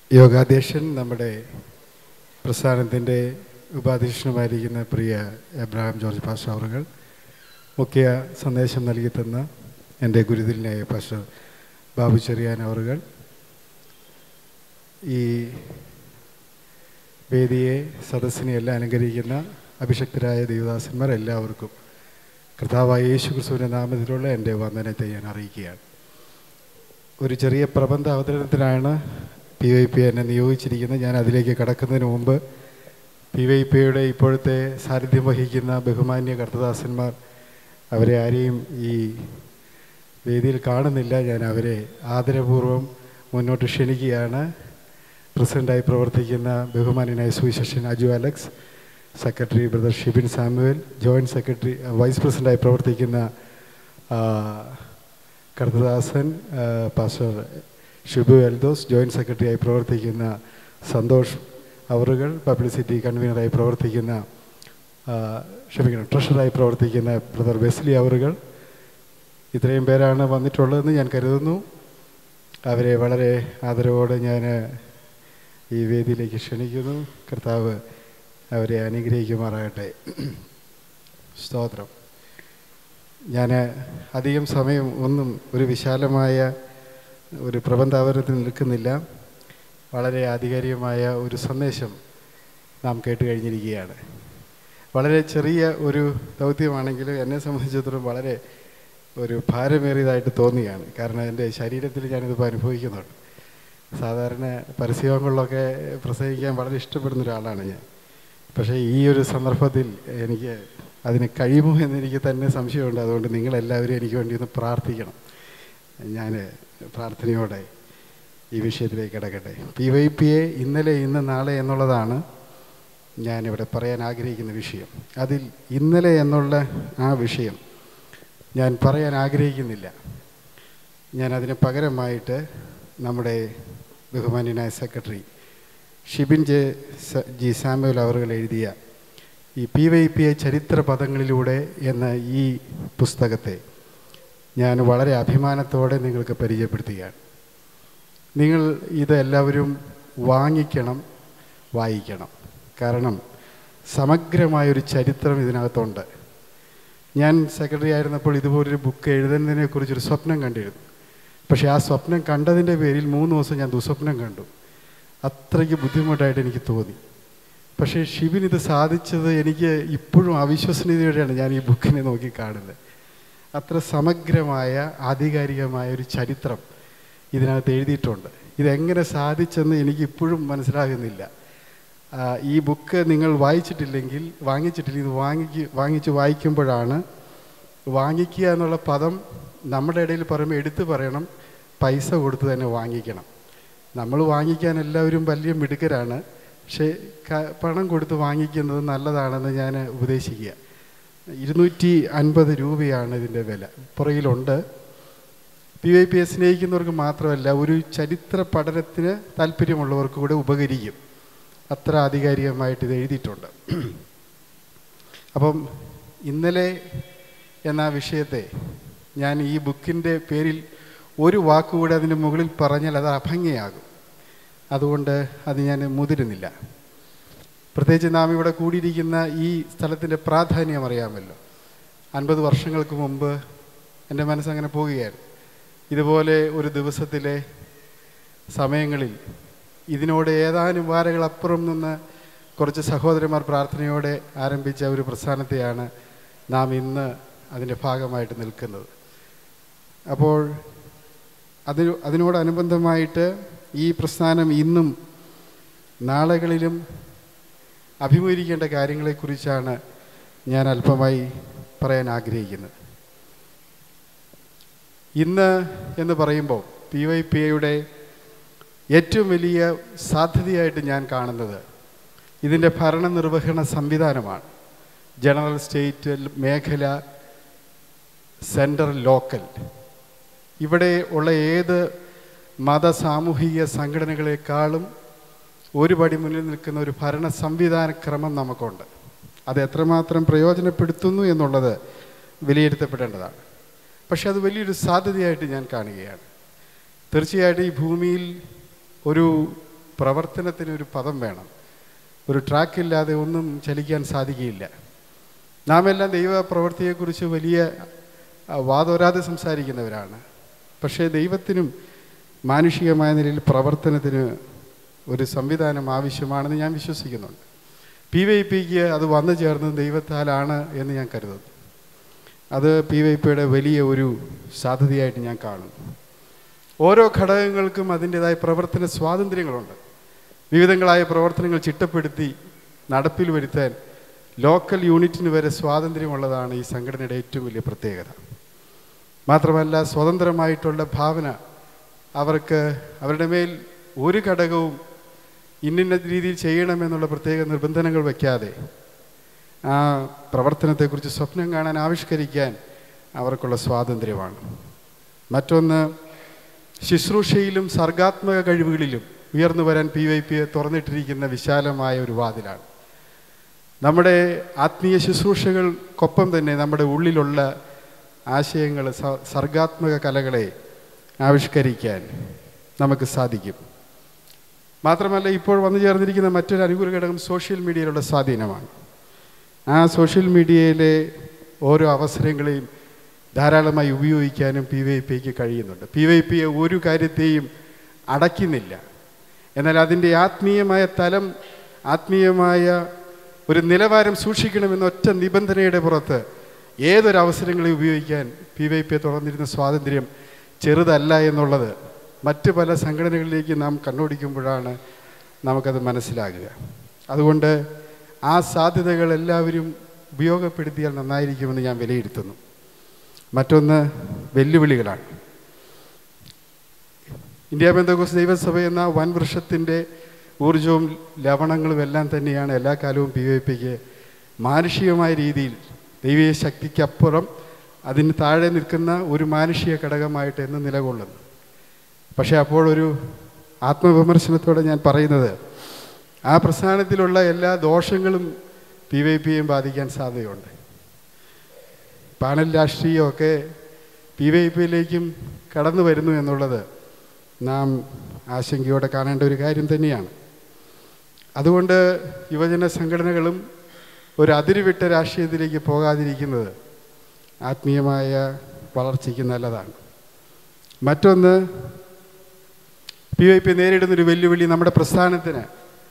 യോഗാധ്യക്ഷൻ നമ്മുടെ പ്രസ്ഥാനത്തിൻ്റെ ഉപാധ്യക്ഷനുമായിരിക്കുന്ന പ്രിയ എബ്രഹാം ജോർജ് പാസ്റ്റർ അവറുകൾ മുഖ്യ സന്ദേശം നൽകി തന്ന എൻ്റെ ഗുരുതിരനായ പാസ്റ്റർ ബാബു ചെറിയാൻ അവറുകൾ ഈ വേദിയെ സദസ്സിനെ എല്ലാം അലങ്കരിക്കുന്ന അഭിഷക്തരായ ദേവദാസന്മാർ എല്ലാവർക്കും കർത്താവായ യേശു ക്രിസ്തുവിൻ്റെ നാമത്തിലുള്ള എൻ്റെ വന്ദനത്തെ ഞാൻ അറിയിക്കുകയാണ് ഒരു ചെറിയ പ്രബന്ധ അവതരണത്തിനാണ് പി വൈ പി എന്നെ നിയോഗിച്ചിരിക്കുന്നത് ഞാൻ അതിലേക്ക് കടക്കുന്നതിന് മുമ്പ് പി വൈ പിയുടെ ഇപ്പോഴത്തെ സാന്നിധ്യം വഹിക്കുന്ന ബഹുമാന്യ കർത്തദാസന്മാർ അവരെ ആരെയും ഈ വേദിയിൽ കാണുന്നില്ല ഞാൻ അവരെ ആദരപൂർവ്വം മുന്നോട്ട് ക്ഷണിക്കുകയാണ് പ്രസിഡൻ്റായി പ്രവർത്തിക്കുന്ന ബഹുമാന്യനായ സുവിശേഷൻ Aju Alex secretary brother Shibin Samuel joint secretary vice പ്രസിഡൻ്റായി പ്രവർത്തിക്കുന്ന ആ, കർത്തദാസൻ ആ, പാസ്റ്റർ ഷിബു എൽദോസ് ജോയിൻറ്റ് സെക്രട്ടറിയായി പ്രവർത്തിക്കുന്ന സന്തോഷ് അവറുകൾ പബ്ലിസിറ്റി കൺവീനറായി പ്രവർത്തിക്കുന്ന ആ, ക്ഷമിക്കണം ട്രഷറായി പ്രവർത്തിക്കുന്ന ബ്രദർ വെസ്ലി അവറുകൾ ഇത്രയും പേരാണ് വന്നിട്ടുള്ളതെന്ന് ഞാൻ കരുതുന്നു അവരെ വളരെ ആദരവോടെ ഞാൻ ഈ വേദിയിലേക്ക് ക്ഷണിക്കുന്നു കർത്താവ് അവരെ അനുഗ്രഹിക്കുമാറാകട്ടെ സ്തോത്രം ഞാൻ അധികം സമയം ഒന്നും ഒരു വിശാലമായ ഒരു പ്രബന്ധാവരണത്തിൽ നിൽക്കുന്നില്ല വളരെ ആധികാരികമായ ഒരു സന്ദേശം നാം കേട്ട് കഴിഞ്ഞിരിക്കുകയാണ് വളരെ ചെറിയ ഒരു ദൗത്യമാണെങ്കിലും എന്നെ സംബന്ധിച്ചിടത്തോളം വളരെ ഒരു ഭാരമേറിയതായിട്ട് തോന്നുകയാണ് കാരണം എൻ്റെ ശരീരത്തിൽ ഞാനിതിപ്പോൾ അനുഭവിക്കുന്നുണ്ട് സാധാരണ പരസ്യങ്ങളിലൊക്കെ പ്രസംഗിക്കാൻ വളരെ ഇഷ്ടപ്പെടുന്ന ഒരാളാണ് ഞാൻ പക്ഷേ ഈ ഒരു സന്ദർഭത്തിൽ എനിക്ക് അതിന് കഴിയുമോ എന്ന് എനിക്ക് തന്നെ സംശയമുണ്ട് അതുകൊണ്ട് നിങ്ങളെല്ലാവരും എനിക്ക് വേണ്ടി ഒന്ന് പ്രാർത്ഥിക്കണം ഞാൻ പ്രാർത്ഥനയോടെ ഈ വിഷയത്തിലേക്ക് കിടക്കട്ടെ പി വൈ പി എ ഇന്നലെ ഇന്ന് നാളെ എന്നുള്ളതാണ് ഞാനിവിടെ പറയാൻ ആഗ്രഹിക്കുന്ന വിഷയം അതിൽ ഇന്നലെ എന്നുള്ള ആ വിഷയം ഞാൻ പറയാൻ ആഗ്രഹിക്കുന്നില്ല ഞാൻ അതിന് പകരമായിട്ട് നമ്മുടെ ബഹുമാന്യനായ സെക്രട്ടറി ഷിബിൻ ജെ സ- ജി സാമുവൽ അവറുകൾ എഴുതിയ ഈ പി വൈ പി എ ചരിത്ര പദങ്ങളിലൂടെ എന്ന ഈ പുസ്തകത്തെ ഞാൻ വളരെ അഭിമാനത്തോടെ നിങ്ങൾക്ക് പരിചയപ്പെടുത്തുകയാണ് നിങ്ങൾ ഇത് എല്ലാവരും വാങ്ങിക്കണം വായിക്കണം കാരണം സമഗ്രമായൊരു ചരിത്രം ഇതിനകത്തുണ്ട് ഞാൻ സെക്രട്ടറി ആയിരുന്നപ്പോൾ ഇതുപോലൊരു ബുക്ക് എഴുതുന്നതിനെക്കുറിച്ചൊരു സ്വപ്നം കണ്ടിരുന്നു പക്ഷേ ആ സ്വപ്നം കണ്ടതിൻ്റെ പേരിൽ മൂന്ന് ദിവസം ഞാൻ ദുസ്വപ്നം കണ്ടു അത്രയ്ക്ക് ബുദ്ധിമുട്ടായിട്ട് എനിക്ക് തോന്നി പക്ഷേ ഷിബിൻ ഇത് സാധിച്ചത് എനിക്ക് ഇപ്പോഴും അവിശ്വസനീയതയോടെയാണ് ഞാൻ ഈ ബുക്കിനെ നോക്കി കാണുന്നത് അത്ര സമഗ്രമായ ആധികാരികമായ ഒരു ചരിത്രം ഇതിനകത്ത് എഴുതിയിട്ടുണ്ട് ഇതെങ്ങനെ സാധിച്ചെന്ന് എനിക്ക് ഇപ്പോഴും മനസ്സിലാകുന്നില്ല ആ, ഈ ബുക്ക് നിങ്ങൾ വായിച്ചിട്ടില്ലെങ്കിൽ വാങ്ങിച്ചിട്ടില്ലെങ്കിൽ ഇത് വാങ്ങിക്ക് വാങ്ങിച്ച് വായിക്കുമ്പോഴാണ് വാങ്ങിക്കുക എന്നുള്ള പദം നമ്മുടെ ഇടയിൽ പറയുമ്പോൾ എടുത്തു പറയണം പൈസ കൊടുത്ത് തന്നെ വാങ്ങിക്കണം നമ്മൾ വാങ്ങിക്കാൻ എല്ലാവരും വലിയ മിടുക്കരാണ് പക്ഷേ ക- പണം കൊടുത്ത് വാങ്ങിക്കുന്നത് നല്ലതാണെന്ന് ഞാൻ ഉപദേശിക്കുക ഇരുന്നൂറ്റി അൻപത് രൂപയാണ് ഇതിൻ്റെ വില പുറകിലുണ്ട് പി വൈ പി എ സ്നേഹിക്കുന്നവർക്ക് മാത്രമല്ല ഒരു ചരിത്ര പഠനത്തിന് താല്പര്യമുള്ളവർക്ക് കൂടെ ഉപകരിക്കും അത്ര ആധികാരികമായിട്ട് ഇത് എഴുതിയിട്ടുണ്ട് അപ്പം ഇന്നലെ എന്ന ആ വിഷയത്തെ ഞാൻ ഈ ബുക്കിൻ്റെ പേരിൽ ഒരു വാക്കുകൂടെ അതിന് മുകളിൽ പറഞ്ഞാൽ അത് അഭംഗിയാകും അതുകൊണ്ട് അത് ഞാൻ മുതിരുന്നില്ല പ്രത്യേകിച്ച് നാം ഇവിടെ കൂടിയിരിക്കുന്ന ഈ സ്ഥലത്തിൻ്റെ പ്രാധാന്യം അറിയാമല്ലോ അൻപത് വർഷങ്ങൾക്ക് മുമ്പ് എൻ്റെ മനസ്സങ്ങനെ പോവുകയായിരുന്നു ഇതുപോലെ ഒരു ദിവസത്തിലെ സമയങ്ങളിൽ ഇതിനോട് ഏതാനും വാരങ്ങളപ്പുറം നിന്ന് കുറച്ച് സഹോദരന്മാർ പ്രാർത്ഥനയോടെ ആരംഭിച്ച ഒരു പ്രസ്ഥാനത്തെയാണ് നാം ഇന്ന് അതിൻ്റെ ഭാഗമായിട്ട് നിൽക്കുന്നത് അപ്പോൾ അതിന് അതിനോടനുബന്ധമായിട്ട് ഈ പ്രസ്ഥാനം ഇന്നും നാളുകളിലും അഭിമുഖീകരിക്കേണ്ട കാര്യങ്ങളെക്കുറിച്ചാണ് ഞാൻ അല്പമായി പറയാൻ ആഗ്രഹിക്കുന്നത് ഇന്ന് എന്ന് പറയുമ്പോൾ പി വൈ പി എയുടെ ഏറ്റവും വലിയ സാധ്യതയായിട്ട് ഞാൻ കാണുന്നത് ഇതിൻ്റെ ഭരണനിർവഹണ സംവിധാനമാണ് ജനറൽ സ്റ്റേറ്റ് മേഖല സെൻട്രൽ ലോക്കൽ ഇവിടെ ഉള്ള ഏത് മത സാമൂഹിക സംഘടനകളെക്കാളും ഒരു പടി മുന്നിൽ നിൽക്കുന്ന ഒരു ഭരണ സംവിധാന ക്രമം നമുക്കുണ്ട് അത് എത്രമാത്രം പ്രയോജനപ്പെടുത്തുന്നു എന്നുള്ളത് വിലയിരുത്തപ്പെടേണ്ടതാണ് പക്ഷെ അത് വലിയൊരു സാധ്യതയായിട്ട് ഞാൻ കാണുകയാണ് തീർച്ചയായിട്ടും ഈ ഭൂമിയിൽ ഒരു പ്രവർത്തനത്തിന് ഒരു പദം വേണം ഒരു ട്രാക്കില്ലാതെ ഒന്നും ചലിക്കാൻ സാധിക്കുകയില്ല നാം എല്ലാം ദൈവ പ്രവൃത്തിയെക്കുറിച്ച് വലിയ ആ, വാദോരാതെ സംസാരിക്കുന്നവരാണ് പക്ഷേ ദൈവത്തിനും മാനുഷികമായ നിലയിൽ പ്രവർത്തനത്തിന് ഒരു സംവിധാനം ആവശ്യമാണെന്ന് ഞാൻ വിശ്വസിക്കുന്നുണ്ട് പി വൈ പിക്ക് അത് വന്നു ചേർന്നത് ദൈവത്താലാണ് എന്ന് ഞാൻ കരുതുന്നു അത് പി വൈ പിയുടെ വലിയ ഒരു സാധ്യതയായിട്ട് ഞാൻ കാണുന്നു ഓരോ ഘടകങ്ങൾക്കും അതിൻ്റെതായ പ്രവർത്തന സ്വാതന്ത്ര്യങ്ങളുണ്ട് വിവിധങ്ങളായ പ്രവർത്തനങ്ങൾ ചിട്ടപ്പെടുത്തി നടപ്പിൽ വരുത്താൻ ലോക്കൽ യൂണിറ്റിന് വരെ സ്വാതന്ത്ര്യമുള്ളതാണ് ഈ സംഘടനയുടെ ഏറ്റവും വലിയ പ്രത്യേകത മാത്രമല്ല സ്വതന്ത്രമായിട്ടുള്ള ഭാവന അവർക്ക് അവരുടെ മേൽ ഒരു ഘടകവും ഇന്നിന്ന രീതിയിൽ ചെയ്യണമെന്നുള്ള പ്രത്യേക നിബന്ധനകൾ വയ്ക്കാതെ ആ പ്രവർത്തനത്തെക്കുറിച്ച് സ്വപ്നം കാണാൻ ആവിഷ്കരിക്കാൻ അവർക്കുള്ള സ്വാതന്ത്ര്യമാണ് മറ്റൊന്ന് ശുശ്രൂഷയിലും സർഗാത്മക കഴിവുകളിലും ഉയർന്നു വരാൻ പി വൈ പി തുറന്നിട്ടിരിക്കുന്ന വിശാലമായ ഒരു വാതിലാണ് നമ്മുടെ ആത്മീയ ശുശ്രൂഷകൾക്കൊപ്പം തന്നെ നമ്മുടെ ഉള്ളിലുള്ള ആശയങ്ങൾ സ- സർഗാത്മക കലകളെ ആവിഷ്കരിക്കാൻ നമുക്ക് സാധിക്കും മാത്രമല്ല ഇപ്പോൾ വന്നു ചേർന്നിരിക്കുന്ന മറ്റൊരു അനുകൂല ഘടകം സോഷ്യൽ മീഡിയയിലുള്ള സ്വാധീനമാണ് ആ സോഷ്യൽ മീഡിയയിലെ ഓരോ അവസരങ്ങളെയും ധാരാളമായി ഉപയോഗിക്കാനും പി വൈ പിക്ക് കഴിയുന്നുണ്ട് പി വൈ പിയെ ഒരു കാര്യത്തെയും അടയ്ക്കുന്നില്ല എന്നാൽ അതിൻ്റെ ആത്മീയമായ തലം ആത്മീയമായ ഒരു നിലവാരം സൂക്ഷിക്കണമെന്ന ഒറ്റ നിബന്ധനയുടെ പുറത്ത് ഏതൊരു അവസരങ്ങളെ ഉപയോഗിക്കാൻ പി വൈ പിയെ തുറന്നിരുന്ന സ്വാതന്ത്ര്യം ചെറുതല്ല എന്നുള്ളത് മറ്റ് പല സംഘടനകളിലേക്ക് നാം കണ്ണോടിക്കുമ്പോഴാണ് നമുക്കത് മനസ്സിലാകുക അതുകൊണ്ട് ആ സാധ്യതകൾ എല്ലാവരും ഉപയോഗപ്പെടുത്തിയാൽ നന്നായിരിക്കുമെന്ന് ഞാൻ വിലയിരുത്തുന്നു മറ്റൊന്ന് വെല്ലുവിളികളാണ് ഇന്ത്യ ബന്ധകോസ് ദൈവസഭ എന്ന വൻ വൃക്ഷത്തിൻ്റെ ഊർജവും ലവണങ്ങളും എല്ലാം തന്നെയാണ് എല്ലാ കാലവും പി വൈ പിക്ക് മാനുഷികമായ രീതിയിൽ ദൈവീയ ശക്തിക്കപ്പുറം അതിന് താഴെ നിൽക്കുന്ന ഒരു മാനുഷിക ഘടകമായിട്ട് എന്ന് നിലകൊള്ളുന്നു പക്ഷേ അപ്പോൾ ഒരു ആത്മവിമർശനത്തോടെ ഞാൻ പറയുന്നത് ആ പ്രസ്ഥാനത്തിലുള്ള എല്ലാ ദോഷങ്ങളും പി വൈ പിയെയും ബാധിക്കാൻ സാധ്യതയുണ്ട് പാനൽ രാഷ്ട്രീയമൊക്കെ പി വൈ പിയിലേക്കും കടന്നു വരുന്നു എന്നുള്ളത് നാം ആശങ്കയോടെ കാണേണ്ട ഒരു കാര്യം തന്നെയാണ് അതുകൊണ്ട് യുവജന സംഘടനകളും ഒരു അതിരുവിട്ട രാഷ്ട്രീയത്തിലേക്ക് പോകാതിരിക്കുന്നത് ആത്മീയമായ വളർച്ചയ്ക്ക് നല്ലതാണ് മറ്റൊന്ന് പി വൈ പി നേരിടുന്നൊരു വെല്ലുവിളി നമ്മുടെ പ്രസ്ഥാനത്തിന്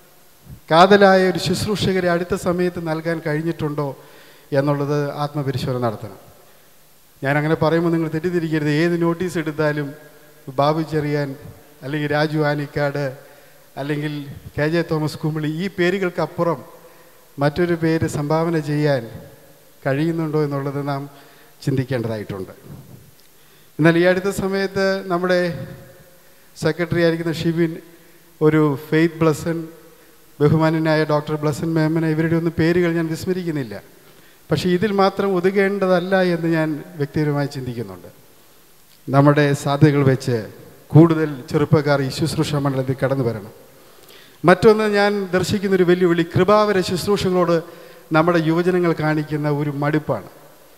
കാതലായ ഒരു ശുശ്രൂഷകരെ അടുത്ത സമയത്ത് നൽകാൻ കഴിഞ്ഞിട്ടുണ്ടോ എന്നുള്ളത് ആത്മപരിശോധന നടത്തണം ഞാൻ അങ്ങനെ പറയുമ്പോൾ നിങ്ങൾ തെറ്റിദ്ധരിക്കരുത് ഏത് നോട്ടീസ് എടുത്താലും ബാബു ചെറിയാൻ അല്ലെങ്കിൽ രാജു ആനിക്കാട് അല്ലെങ്കിൽ കെ ജെ തോമസ് കുമിളി ഈ പേരുകൾക്കപ്പുറം മറ്റൊരു പേര് സംഭാവന ചെയ്യാൻ കഴിയുന്നുണ്ടോ എന്നുള്ളത് നാം ചിന്തിക്കേണ്ടതായിട്ടുണ്ട് എന്നാൽ ഈ അടുത്ത സമയത്ത് നമ്മുടെ സെക്രട്ടറി ആയിരിക്കുന്ന ഷിബിൻ ഒരു ഫെയ്ത്ത് ബ്ലസൻ ബഹുമാനനായ ഡോക്ടർ ബ്ലസൻ മേമന ഇവരുടെ ഒന്നും പേരുകൾ ഞാൻ വിസ്മരിക്കുന്നില്ല പക്ഷേ ഇതിൽ മാത്രം ഒതുങ്ങേണ്ടതല്ല എന്ന് ഞാൻ വ്യക്തിപരമായി ചിന്തിക്കുന്നുണ്ട് നമ്മുടെ സാധ്യതകൾ വെച്ച് കൂടുതൽ ചെറുപ്പക്കാർ ഈ ശുശ്രൂഷ മണ്ഡലത്തിൽ കടന്നു വരണം മറ്റൊന്ന് ഞാൻ ദർശിക്കുന്ന ഒരു വെല്ലുവിളി കൃപാവര ശുശ്രൂഷകളോട് നമ്മുടെ യുവജനങ്ങൾ കാണിക്കുന്ന ഒരു മടുപ്പാണ്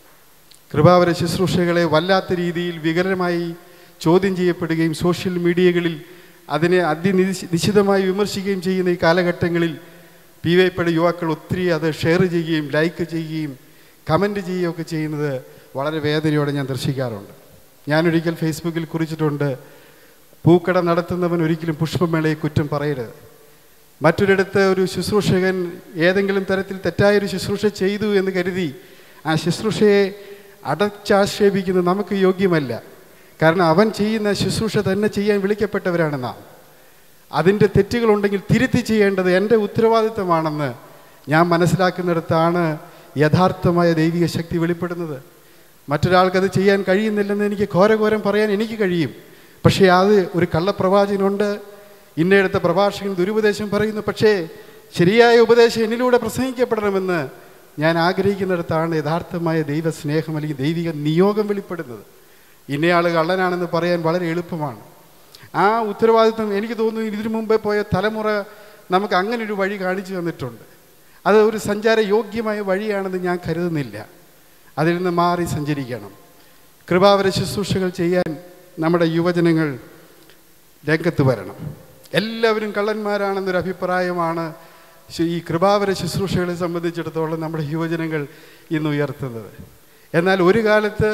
കൃപാവര ശുശ്രൂഷകളെ വല്ലാത്ത രീതിയിൽ വികലമായി ചോദ്യം ചെയ്യപ്പെടുകയും സോഷ്യൽ മീഡിയകളിൽ അതിനെ അതിനിശി നിശിതമായി വിമർശിക്കുകയും ചെയ്യുന്ന ഈ കാലഘട്ടങ്ങളിൽ പി വൈ പിയുടെ യുവാക്കൾ ഒത്തിരി അത് ഷെയർ ചെയ്യുകയും ലൈക്ക് ചെയ്യുകയും കമൻറ്റ് ചെയ്യുകയൊക്കെ ചെയ്യുന്നത് വളരെ വേദനയോടെ ഞാൻ ദർശിക്കാറുണ്ട് ഞാനൊരിക്കൽ ഫേസ്ബുക്കിൽ കുറിച്ചിട്ടുണ്ട് പൂക്കട നടത്തുന്നവൻ ഒരിക്കലും പുഷ്പമേളയെ കുറ്റം പറയരുത് മറ്റൊരിടത്ത് ഒരു ശുശ്രൂഷകൻ ഏതെങ്കിലും തരത്തിൽ തെറ്റായൊരു ശുശ്രൂഷ ചെയ്തു എന്ന് കരുതി ആ ശുശ്രൂഷയെ അടച്ചാക്ഷേപിക്കുന്നത് നമുക്ക് യോഗ്യമല്ല കാരണം അവൻ ചെയ്യുന്ന ശുശ്രൂഷ തന്നെ ചെയ്യാൻ വിളിക്കപ്പെട്ടവരാണ് നാം അതിൻ്റെ തെറ്റുകളുണ്ടെങ്കിൽ തിരുത്തി ചെയ്യേണ്ടത് എൻ്റെ ഉത്തരവാദിത്തമാണെന്ന് ഞാൻ മനസ്സിലാക്കുന്നിടത്താണ് യഥാർത്ഥമായ ദൈവിക ശക്തി വെളിപ്പെടുന്നത് മറ്റൊരാൾക്കത് ചെയ്യാൻ കഴിയുന്നില്ലെന്ന് എനിക്ക് ഘോരഘോരം പറയാൻ എനിക്ക് കഴിയും പക്ഷേ അത് ഒരു കള്ളപ്രവാചകനുണ്ട് ഇന്നയിടത്തെ പ്രഭാഷകൻ ദുരുപദേശം പറയുന്നു പക്ഷേ ശരിയായ ഉപദേശം എന്നിലൂടെ പ്രസംഗിക്കപ്പെടണമെന്ന് ഞാൻ ആഗ്രഹിക്കുന്നിടത്താണ് യഥാർത്ഥമായ ദൈവ സ്നേഹം അല്ലെങ്കിൽ ദൈവിക നിയോഗം വെളിപ്പെടുന്നത് ഇന്നയാൾ കള്ളനാണെന്ന് പറയാൻ വളരെ എളുപ്പമാണ് ആ ഉത്തരവാദിത്വം എനിക്ക് തോന്നുന്നു ഇതിനു മുമ്പേ പോയ തലമുറ നമുക്ക് അങ്ങനെ ഒരു വഴി കാണിച്ചു തന്നിട്ടുണ്ട് അത് ഒരു സഞ്ചാര യോഗ്യമായ വഴിയാണെന്ന് ഞാൻ കരുതുന്നില്ല അതിൽ നിന്ന് മാറി സഞ്ചരിക്കണം കൃപാവര ശുശ്രൂഷകൾ ചെയ്യാൻ നമ്മുടെ യുവജനങ്ങൾ രംഗത്ത് വരണം എല്ലാവരും കള്ളന്മാരാണെന്നൊരു അഭിപ്രായമാണ് ശു- ഈ കൃപാവര ശുശ്രൂഷകളെ സംബന്ധിച്ചിടത്തോളം നമ്മുടെ യുവജനങ്ങൾ ഇന്ന് ഉയർത്തുന്നത് എന്നാൽ ഒരു കാലത്ത്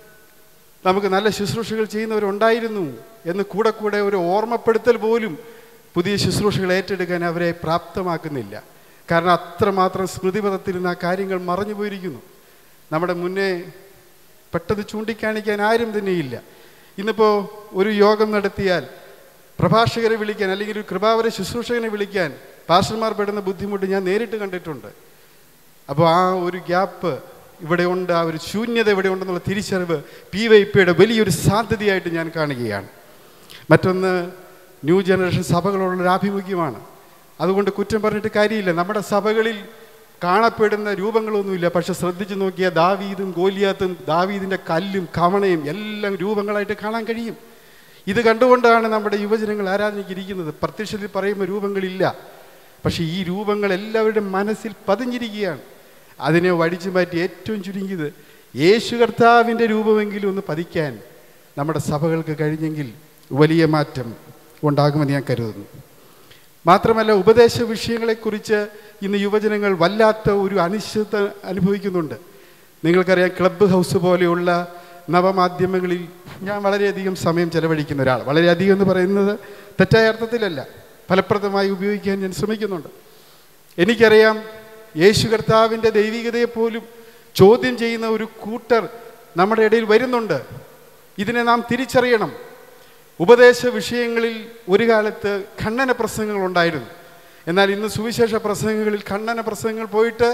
നമുക്ക് നല്ല ശുശ്രൂഷകൾ ചെയ്യുന്നവരുണ്ടായിരുന്നു എന്ന് കൂടെ കൂടെ ഒരു ഓർമ്മപ്പെടുത്തൽ പോലും പുതിയ ശുശ്രൂഷകൾ ഏറ്റെടുക്കാൻ അവരെ പ്രാപ്തമാക്കുന്നില്ല കാരണം അത്രമാത്രം സ്മൃതിപഥത്തിൽ നിന്ന് ആ കാര്യങ്ങൾ മറഞ്ഞു പോയിരിക്കുന്നു നമ്മുടെ മുന്നേ പെട്ടെന്ന് ചൂണ്ടിക്കാണിക്കാൻ ആരും തന്നെയില്ല ഇന്നിപ്പോൾ ഒരു യോഗം നടത്തിയാൽ പ്രഭാഷകരെ വിളിക്കാൻ അല്ലെങ്കിൽ ഒരു കൃപാവര ശുശ്രൂഷകനെ വിളിക്കാൻ പാസ്റ്റർമാർ പെടുന്ന ബുദ്ധിമുട്ട് ഞാൻ നേരിട്ട് കണ്ടിട്ടുണ്ട് അപ്പോൾ ആ ഒരു ഗ്യാപ്പ് ഇവിടെ ഉണ്ട് ആ ഒരു ശൂന്യത ഇവിടെ ഉണ്ടെന്നുള്ള തിരിച്ചറിവ് പി വൈ പിയുടെ വലിയൊരു സാധ്യതയായിട്ട് ഞാൻ കാണുകയാണ് മറ്റൊന്ന് ന്യൂ ജനറേഷൻ സഭകളോടുള്ളൊരു ആഭിമുഖ്യമാണ് അതുകൊണ്ട് കുറ്റം പറഞ്ഞിട്ട് കാര്യമില്ല നമ്മുടെ സഭകളിൽ കാണപ്പെടുന്ന രൂപങ്ങളൊന്നുമില്ല പക്ഷെ ശ്രദ്ധിച്ചു നോക്കിയാൽ ദാവീദും ഗോലിയാത്തും ദാവീദിൻ്റെ കല്ലും കവണയും എല്ലാം രൂപങ്ങളായിട്ട് കാണാൻ കഴിയും ഇത് കണ്ടുകൊണ്ടാണ് നമ്മുടെ യുവജനങ്ങൾ ആരാധനയ്ക്കിരിക്കുന്നത് പ്രത്യക്ഷത്തിൽ പറയുമ്പോൾ രൂപങ്ങളില്ല പക്ഷേ ഈ രൂപങ്ങൾ എല്ലാവരുടെയും മനസ്സിൽ പതിഞ്ഞിരിക്കുകയാണ് അതിനെ വടിച്ചു മാറ്റി ഏറ്റവും ചുരുങ്ങിയത് യേശു കർത്താവിൻ്റെ രൂപമെങ്കിലും ഒന്ന് പതിക്കാൻ നമ്മുടെ സഭകൾക്ക് കഴിഞ്ഞെങ്കിൽ വലിയ മാറ്റം ഉണ്ടാകുമെന്ന് ഞാൻ കരുതുന്നു മാത്രമല്ല ഉപദേശ വിഷയങ്ങളെക്കുറിച്ച് ഇന്ന് യുവജനങ്ങൾ വല്ലാത്ത ഒരു അനിശ്ചിത അനുഭവിക്കുന്നുണ്ട് നിങ്ങൾക്കറിയാം ക്ലബ്ബ് ഹൗസ് പോലെയുള്ള നവമാധ്യമങ്ങളിൽ ഞാൻ വളരെയധികം സമയം ചെലവഴിക്കുന്ന ഒരാൾ വളരെയധികം എന്ന് പറയുന്നത് തെറ്റായ അർത്ഥത്തിലല്ല ഫലപ്രദമായി ഉപയോഗിക്കാൻ ഞാൻ ശ്രമിക്കുന്നുണ്ട് എനിക്കറിയാം യേശു കർത്താവിൻ്റെ ദൈവികതയെ പോലും ചോദ്യം ചെയ്യുന്ന ഒരു കൂട്ടർ നമ്മുടെ ഇടയിൽ വരുന്നുണ്ട് ഇതിനെ നാം തിരിച്ചറിയണം ഉപദേശ വിഷയങ്ങളിൽ ഒരു കാലത്ത് ഖണ്ഡന പ്രസംഗങ്ങൾ ഉണ്ടായിരുന്നു എന്നാൽ ഇന്ന് സുവിശേഷ പ്രസംഗങ്ങളിൽ ഖണ്ഡന പ്രസംഗങ്ങൾ പോയിട്ട്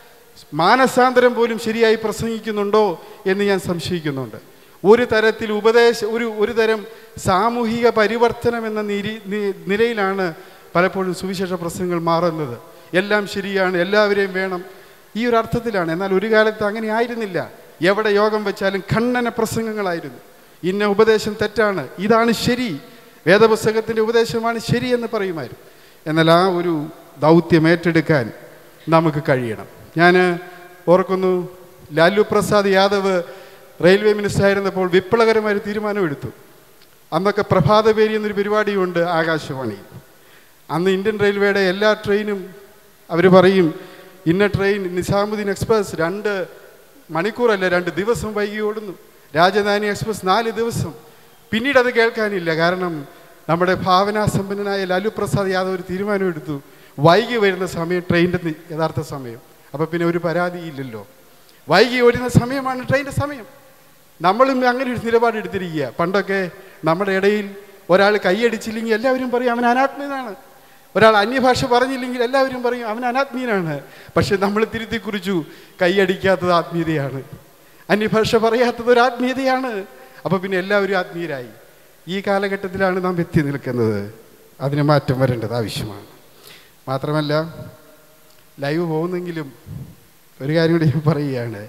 മാനസാന്തരം പോലും ശരിയായി പ്രസംഗിക്കുന്നുണ്ടോ എന്ന് ഞാൻ സംശയിക്കുന്നുണ്ട് ഒരു തരത്തിൽ ഉപദേശ ഒരു ഒരു തരം സാമൂഹിക പരിവർത്തനം എന്ന നിരി നി- നിലയിലാണ് പലപ്പോഴും സുവിശേഷ പ്രസംഗങ്ങൾ മാറുന്നത് എല്ലാം ശരിയാണ് എല്ലാവരെയും വേണം ഈ ഒരു അർത്ഥത്തിലാണ് എന്നാൽ ഒരു കാലത്ത് അങ്ങനെ ആയിരുന്നില്ല എവിടെ യോഗം വെച്ചാലും ഖണ്ഡന പ്രസംഗങ്ങളായിരുന്നു ഇന്ന ഉപദേശം തെറ്റാണ് ഇതാണ് ശരി വേദപുസ്തകത്തിൻ്റെ ഉപദേശമാണ് ശരി എന്ന് പറയുമായിരുന്നു എന്നാൽ ആ ഒരു ദൗത്യം ഏറ്റെടുക്കാൻ നമുക്ക് കഴിയണം ഞാൻ ഓർക്കുന്നു ലാലു പ്രസാദ് യാദവ് റെയിൽവേ മിനിസ്റ്റർ ആയിരുന്നപ്പോൾ വിപ്ലവകരമായ ഒരു തീരുമാനമെടുത്തു അന്നൊക്കെ പ്രഭാതപേരി എന്നൊരു പരിപാടിയുണ്ട് ആകാശവാണിയിൽ അന്ന് ഇന്ത്യൻ റെയിൽവേയുടെ എല്ലാ ട്രെയിനും അവർ പറയും ഇന്ന ട്രെയിൻ നിസാമുദ്ദീൻ എക്സ്പ്രസ് രണ്ട് മണിക്കൂറല്ല രണ്ട് ദിവസം വൈകി ഓടുന്നു രാജധാനി എക്സ്പ്രസ് നാല് ദിവസം പിന്നീട് അത് കേൾക്കാനില്ല കാരണം നമ്മുടെ ഭാവനാസമ്പന്നനായ ലാലു പ്രസാദ് യാദവ് ഒരു തീരുമാനമെടുത്തു വൈകി വരുന്ന സമയം ട്രെയിനിൻ്റെ നി- യഥാർത്ഥ സമയം അപ്പോൾ പിന്നെ ഒരു പരാതിയില്ലല്ലോ വൈകി വരുന്ന സമയമാണ് ട്രെയിനിൻ്റെ സമയം നമ്മളും അങ്ങനെ ഒരു നിലപാട് എടുത്തിരിക്കുക പണ്ടൊക്കെ നമ്മുടെ ഇടയിൽ ഒരാൾ കൈയടിച്ചില്ലെങ്കിൽ എല്ലാവരും പറയും അവൻ അനാത്മീയനാണ് ഒരാൾ അന്യഭാഷ പറഞ്ഞില്ലെങ്കിൽ എല്ലാവരും പറയും അവൻ അനാത്മീയനാണ് പക്ഷെ നമ്മൾ തിരുത്തി കുറിച്ചു കൈയടിക്കാത്തത് ആത്മീയതയാണ് അന്യഭാഷ പറയാത്തത് ഒരു ആത്മീയതയാണ് അപ്പോൾ പിന്നെ എല്ലാവരും ആത്മീയരായി ഈ കാലഘട്ടത്തിലാണ് നാം എത്തി നിൽക്കുന്നത് അതിന് മാറ്റം വരേണ്ടത് ആവശ്യമാണ് മാത്രമല്ല ലൈവ് പോകുന്നെങ്കിലും ഒരു കാര്യം കൂടി ഞാൻ പറയുകയാണ്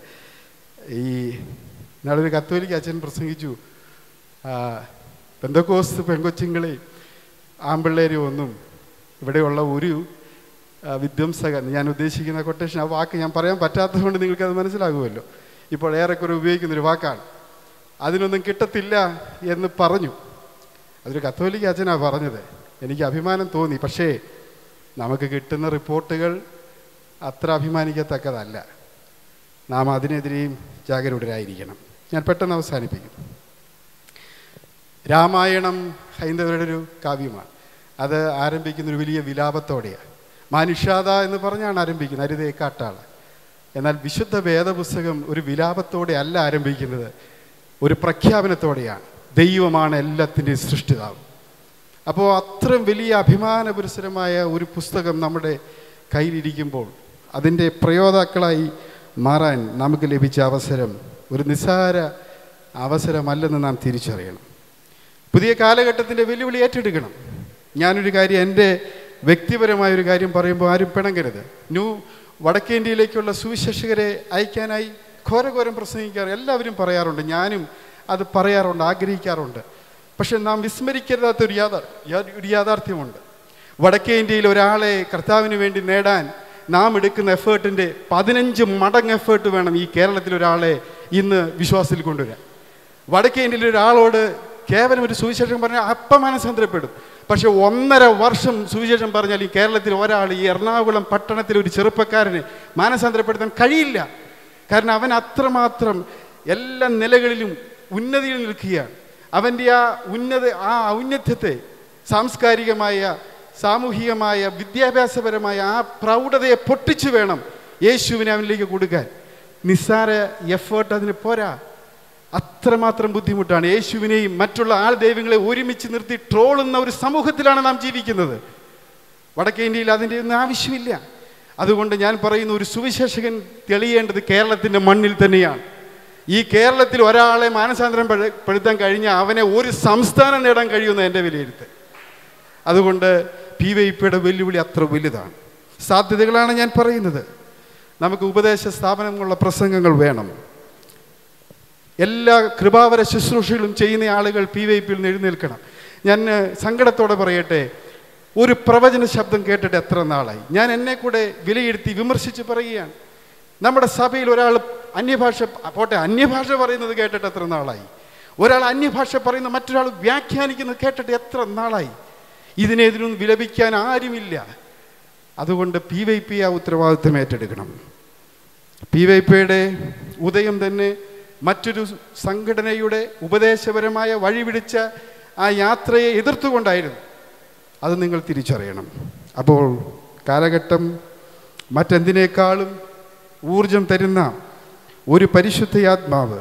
ഈ നാളൊരു കത്തോലിക്ക അച്ഛൻ പ്രസംഗിച്ചു ആ, പെന്തക്കോസ്ത് പെങ്കൊച്ചുങ്ങളെ ആമ്പിള്ളേരും ഒന്നും ഇവിടെയുള്ള ഒരു ആ, വിധ്വംസകൻ ഞാൻ ഉദ്ദേശിക്കുന്ന കൊട്ടേഷൻ ആ വാക്ക് ഞാൻ പറയാൻ പറ്റാത്തതുകൊണ്ട് നിങ്ങൾക്കത് മനസ്സിലാകുമല്ലോ ഇപ്പോൾ ഏറെക്കുറെ ഉപയോഗിക്കുന്നൊരു വാക്കാണ് അതിനൊന്നും കിട്ടത്തില്ല എന്ന് പറഞ്ഞു അതൊരു കത്തോലിക്ക അച്ഛനാണ് പറഞ്ഞത് എനിക്ക് അഭിമാനം തോന്നി പക്ഷേ നമുക്ക് കിട്ടുന്ന റിപ്പോർട്ടുകൾ അത്ര അഭിമാനിക്കത്തക്കതല്ല നാം അതിനെതിരെയും ജാഗരൂകരായിരിക്കണം ഞാൻ പെട്ടെന്ന് അവസാനിപ്പിക്കും രാമായണം ഹൈന്ദവരുടെ ഒരു കാവ്യമാണ് അത് ആരംഭിക്കുന്ന ഒരു വലിയ വിലാപത്തോടെയാണ് മാനുഷാദ എന്ന് പറഞ്ഞാണ് ആരംഭിക്കുന്നത് അരുതേ കാട്ടാള് എന്നാൽ വിശുദ്ധ വേദപുസ്തകം ഒരു വിലാപത്തോടെ അല്ല ആരംഭിക്കുന്നത് ഒരു പ്രഖ്യാപനത്തോടെയാണ് ദൈവമാണ് എല്ലാത്തിൻ്റെയും സൃഷ്ടിതാവ് അപ്പോൾ അത്രയും വലിയ അഭിമാനപുരസരമായ ഒരു പുസ്തകം നമ്മുടെ കയ്യിലിരിക്കുമ്പോൾ അതിൻ്റെ പ്രയോതാക്കളായി മാറാൻ നമുക്ക് ലഭിച്ച അവസരം ഒരു നിസ്സാര അവസരമല്ലെന്ന് നാം തിരിച്ചറിയണം പുതിയ കാലഘട്ടത്തിൻ്റെ വെല്ലുവിളി ഏറ്റെടുക്കണം ഞാനൊരു കാര്യം എൻ്റെ വ്യക്തിപരമായ ഒരു കാര്യം പറയുമ്പോൾ ആരും പിണങ്ങരുത് ന്യൂ വടക്കേ ഇന്ത്യയിലേക്കുള്ള സുവിശേഷകരെ അയക്കാനായി ഘോരഘോരം പ്രസംഗിക്കാറ് എല്ലാവരും പറയാറുണ്ട് ഞാനും അത് പറയാറുണ്ട് ആഗ്രഹിക്കാറുണ്ട് പക്ഷെ നാം വിസ്മരിക്കരുതാത്ത ഒരു യാഥാർ യാ- ഒരു യാഥാർത്ഥ്യമുണ്ട് വടക്കേ ഇന്ത്യയിൽ ഒരാളെ കർത്താവിന് വേണ്ടി നേടാൻ നാം എടുക്കുന്ന എഫേർട്ടിൻ്റെ പതിനഞ്ച് മടങ്ങ് എഫേർട്ട് വേണം ഈ കേരളത്തിൽ ഒരാളെ ഇന്ന് വിശ്വാസത്തിൽ കൊണ്ടുവരാൻ വടക്കേ ഇന്ത്യയിൽ ഒരാളോട് കേവലം ഒരു സുവിശേഷം പറഞ്ഞാൽ അപ്പം മനസ്സന്തരപ്പെടും പക്ഷെ ഒന്നര വർഷം സുവിശേഷം പറഞ്ഞാൽ ഈ കേരളത്തിൽ ഒരാൾ ഈ എറണാകുളം പട്ടണത്തിലെ ഒരു ചെറുപ്പക്കാരനെ മാനസാന്തരപ്പെടുത്താൻ കഴിയില്ല കാരണം അവൻ അത്രമാത്രം എല്ലാ നിലകളിലും ഉന്നതിയിൽ നിൽക്കുകയാണ് അവൻ്റെ ആ ഉന്നത ആ ഔന്നത്യത്തെ സാംസ്കാരികമായ സാമൂഹികമായ വിദ്യാഭ്യാസപരമായ ആ പ്രൗഢതയെ പൊട്ടിച്ചു വേണം യേശുവിനെ അവനിലേക്ക് കൊടുക്കാൻ നിസ്സാര എഫേർട്ട് അതിന് പോരാ അത്രമാത്രം ബുദ്ധിമുട്ടാണ് യേശുവിനെയും മറ്റുള്ള ആൾ ദൈവങ്ങളെ ഒരുമിച്ച് നിർത്തി ട്രോളുന്ന ഒരു സമൂഹത്തിലാണ് നാം ജീവിക്കുന്നത് വടക്കേ ഇന്ത്യയിൽ അതിൻ്റെ ഒന്നും ആവശ്യമില്ല അതുകൊണ്ട് ഞാൻ പറയുന്ന ഒരു സുവിശേഷകൻ തെളിയേണ്ടത് കേരളത്തിൻ്റെ മണ്ണിൽ തന്നെയാണ് ഈ കേരളത്തിൽ ഒരാളെ മാനസാന്തരം പെട- പെടുത്താൻ കഴിഞ്ഞാൽ അവനെ ഒരു സംസ്ഥാനം നേടാൻ കഴിയുമെന്ന് എൻ്റെ വിലയിരുത്തൽ അതുകൊണ്ട് പി വൈ പിയുടെ വെല്ലുവിളി അത്ര വലുതാണ് സാധ്യതകളാണ് ഞാൻ പറയുന്നത് നമുക്ക് ഉപദേശ സ്ഥാപനങ്ങളുള്ള പ്രസംഗങ്ങൾ വേണം എല്ലാ കൃപാവര ശുശ്രൂഷകളും ചെയ്യുന്ന ആളുകൾ പി വൈ പിയിൽ നിന്ന് എഴുന്നേൽക്കണം ഞാൻ ഏഹ്, സങ്കടത്തോടെ പറയട്ടെ ഒരു പ്രവചന ശബ്ദം കേട്ടിട്ട് എത്ര നാളായി ഞാൻ എന്നെ കൂടെ വിലയിരുത്തി വിമർശിച്ച് പറയുകയാണ് നമ്മുടെ സഭയിൽ ഒരാൾ അന്യഭാഷ പോട്ടെ അന്യഭാഷ പറയുന്നത് കേട്ടിട്ട് എത്ര നാളായി ഒരാൾ അന്യഭാഷ പറയുന്ന മറ്റൊരാൾ വ്യാഖ്യാനിക്കുന്നത് കേട്ടിട്ട് എത്ര നാളായി ഇതിനെതിരൊന്നും വിലപിക്കാൻ ആരുമില്ല അതുകൊണ്ട് പി വൈ പി ആ ഉത്തരവാദിത്വം ഏറ്റെടുക്കണം പി വൈ പിയുടെ ഉദയം തന്നെ മറ്റൊരു സംഘടനയുടെ ഉപദേശപരമായ വഴിപിടിച്ച ആ യാത്രയെ എതിർത്തുകൊണ്ടായിരുന്നു അത് നിങ്ങൾ തിരിച്ചറിയണം അപ്പോൾ കാലഘട്ടം മറ്റെന്തിനേക്കാളും ഊർജം തരുന്ന ഒരു പരിശുദ്ധയാത്മാവ്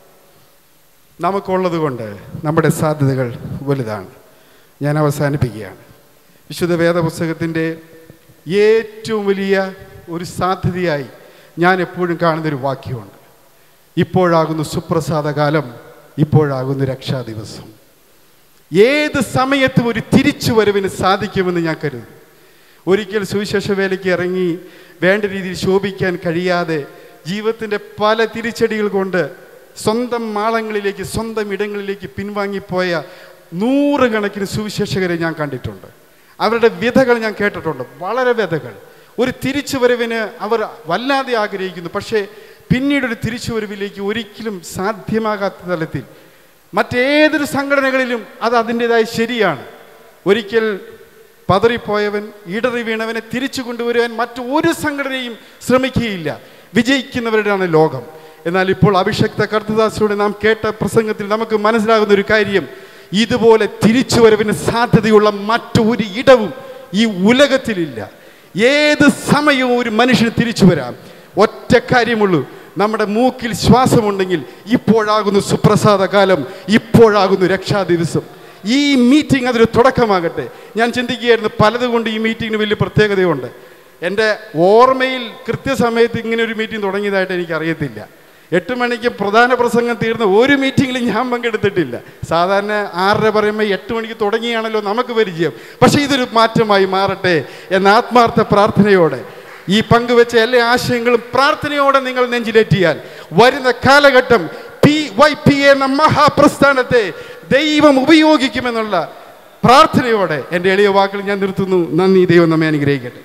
നമുക്കുള്ളത് കൊണ്ട് നമ്മുടെ സാധ്യതകൾ വലുതാണ് ഞാൻ അവസാനിപ്പിക്കുകയാണ് വിശുദ്ധ വേദപുസ്തകത്തിൻ്റെ ഏറ്റവും വലിയ ഒരു സാധ്യതയായി ഞാൻ എപ്പോഴും കാണുന്നൊരു വാക്യമുണ്ട് ഇപ്പോഴാകുന്നു സുപ്രസാദ കാലം ഇപ്പോഴാകുന്നു രക്ഷാ ദിവസം ഏത് സമയത്തും ഒരു തിരിച്ചുവരവിന് സാധിക്കുമെന്ന് ഞാൻ കരുതുന്നു ഒരിക്കൽ സുവിശേഷ വേലയ്ക്ക് ഇറങ്ങി വേണ്ട രീതിയിൽ ശോഭിക്കാൻ കഴിയാതെ ജീവിതത്തിൻ്റെ പല തിരിച്ചടികൾ കൊണ്ട് സ്വന്തം മാളങ്ങളിലേക്ക് സ്വന്തം ഇടങ്ങളിലേക്ക് പിൻവാങ്ങിപ്പോയ നൂറുകണക്കിന് സുവിശേഷകരെ ഞാൻ കണ്ടിട്ടുണ്ട് അവരുടെ വ്യഥകൾ ഞാൻ കേട്ടിട്ടുണ്ട് വളരെ വ്യഥകൾ ഒരു തിരിച്ചുവരവിന് അവർ വല്ലാതെ ആഗ്രഹിക്കുന്നു പക്ഷേ പിന്നീട് ഒരു തിരിച്ചുവരവിലേക്ക് ഒരിക്കലും സാധ്യമാകാത്ത തലത്തിൽ മറ്റേതൊരു സംഘടനകളിലും അത് അതിൻ്റെതായ ശരിയാണ് ഒരിക്കൽ പതറിപ്പോയവൻ ഇടറി വീണവനെ തിരിച്ചു കൊണ്ടുവരുവാൻ മറ്റു ഒരു സംഘടനയും ശ്രമിക്കുകയില്ല വിജയിക്കുന്നവരുടെയാണ് ലോകം എന്നാൽ ഇപ്പോൾ അഭിഷക്ത കർത്തദാസിലൂടെ നാം കേട്ട പ്രസംഗത്തിൽ നമുക്ക് മനസ്സിലാകുന്ന ഒരു കാര്യം ഇതുപോലെ തിരിച്ചുവരവിന് സാധ്യതയുള്ള മറ്റൊരു ഇടവും ഈ ഉലകത്തിലില്ല ഏത് സമയവും ഒരു മനുഷ്യന് തിരിച്ചു വരാം ഒറ്റ കാര്യമുള്ളൂ നമ്മുടെ മൂക്കിൽ ശ്വാസമുണ്ടെങ്കിൽ ഇപ്പോഴാകുന്നു സുപ്രസാദ കാലം ഇപ്പോഴാകുന്നു രക്ഷാ ദിവസം ഈ മീറ്റിംഗ് അതൊരു തുടക്കമാകട്ടെ ഞാൻ ചിന്തിക്കുകയായിരുന്നു പലതുകൊണ്ട് ഈ മീറ്റിങ്ങിന് വലിയ പ്രത്യേകതയുണ്ട് എൻ്റെ ഓർമ്മയിൽ കൃത്യസമയത്ത് ഇങ്ങനെ ഒരു മീറ്റിംഗ് തുടങ്ങിയതായിട്ട് എനിക്ക് അറിയത്തില്ല എട്ട് മണിക്ക് പ്രധാന പ്രസംഗം തീർന്ന ഒരു മീറ്റിങ്ങിലും ഞാൻ പങ്കെടുത്തിട്ടില്ല സാധാരണ ആറര പറയുമ്പോൾ എട്ട് മണിക്ക് തുടങ്ങിയാണല്ലോ നമുക്ക് പരിചയം പക്ഷേ ഇതൊരു മാറ്റമായി മാറട്ടെ എന്ന ആത്മാർത്ഥ പ്രാർത്ഥനയോടെ ഈ പങ്കുവെച്ച എല്ലാ ആശയങ്ങളും പ്രാർത്ഥനയോടെ നിങ്ങൾ നെഞ്ചിലേറ്റിയാൽ വരുന്ന കാലഘട്ടം പി വൈ പി എന്ന മഹാപ്രസ്ഥാനത്തെ ദൈവം ഉപയോഗിക്കുമെന്നുള്ള പ്രാർത്ഥനയോടെ എൻ്റെ എളിയ വാക്കുകൾ ഞാൻ നിർത്തുന്നു നന്ദി ദൈവം നമ്മെ അനുഗ്രഹിക്കട്ടെ